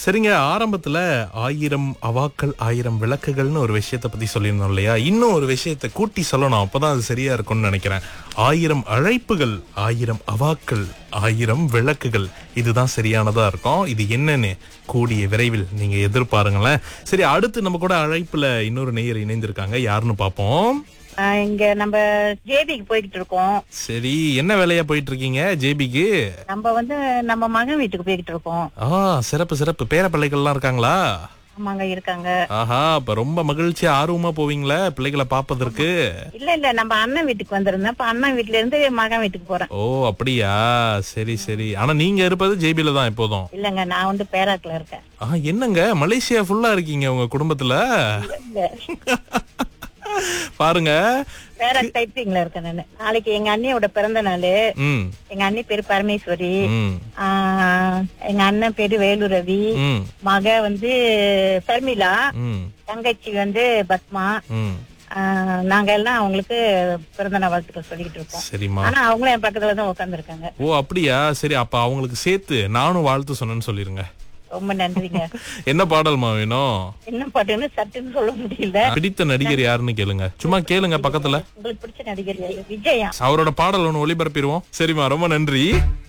சரிங்க ஆரம்பத்துல ஆயிரம் அவாக்கள் ஆயிரம் விளக்குகள்னு ஒரு விஷயத்தை பத்தி சொல்லியிருந்தோம் இல்லையா இன்னும் ஒரு விஷயத்தை கூட்டி சொல்லணும் அப்பதான் அது சரியா இருக்கும்னு நினைக்கிறேன் ஆயிரம் அழைப்புகள் ஆயிரம் அவாக்கள் ஆயிரம் விளக்குகள் இதுதான் சரியானதா இருக்கும் இது என்னன்னு கூடிய விரைவில் நீங்க எதிர்பாருங்களேன் சரி அடுத்து நம்ம கூட அழைப்புல இன்னொரு நேயர் இணைந்திருக்காங்க யாருன்னு பாப்போம் ஆஹ் இங்க நம்ம ஜேபிக்கு போய்கிட்டு இருக்கோம் சரி என்ன வேலையா போயிட்டு இருக்கீங்க ஜேபிக்கு நம்ம வந்து நம்ம மகன் வீட்டுக்கு போய்கிட்டு இருக்கோம் ஆ சிறப்பு சிறப்பு பேர பிள்ளைகள்லாம் இருக்காங்களா ஆமாங்க இருக்காங்க ஆஹா அப்ப ரொம்ப மகிழ்ச்சியா ஆர்வமா போவீங்களா பிள்ளைகளை பாப்பதற்கு இல்ல இல்ல நம்ம அண்ணன் வீட்டுக்கு வந்திருந்தேன் இப்ப அண்ணன் வீட்டுல இருந்து மகன் வீட்டுக்கு போறேன் ஓ அப்படியா சரி சரி ஆனா நீங்க இருப்பது ஜேபில தான் எப்போதும் இல்லங்க நான் வந்து பேராக்ல இருக்கேன் ஆ என்னங்க மலேசியா ஃபுல்லா இருக்கீங்க உங்க குடும்பத்துல இல்ல பாருங்க பேராக் டைப்பிங்ல இருக்கேன் நானு நாளைக்கு எங்க அண்ணியோட பிறந்த நாள் ம் எங்க அண்ணி பேரு பரமேஸ்வரி ம் ஆஹ் எங்க அண்ணன் பேரு வேலு ரவி ம் மக வந்து சர்மிளா ம் தங்கச்சி வந்து பத்மா ம் ஆஹ் நாங்க எல்லாம் அவங்களுக்கு பிறந்த நாள் வாழ்த்துக்கள் சொல்லிக்கிட்டு இருக்கோம் சரிம்மா ஆனா அவங்களும் என் பக்கத்துல தான் உட்காந்துருக்காங்க ஓ அப்படியா சரி அப்ப அவங்களுக்கு சேர்த்து நானும் வாழ்த்து சொன்னேன்னு சொல்லிருங்க ரொம்ப நன்றிங்க என்ன பாடல்மா வேணும் என்ன பாட்டுன்னு சட்டுன்னு சொல்ல முடியல பிடித்த நடிகர் யாருன்னு கேளுங்க சும்மா கேளுங்க பக்கத்துல உங்களுக்கு பிடிச்ச நடிகர் யாரு? விஜயா அவரோட பாடல் ஒண்ணு ஒளிபரப்பிடுவோம் சரிம்மா ரொம்ப நன்றி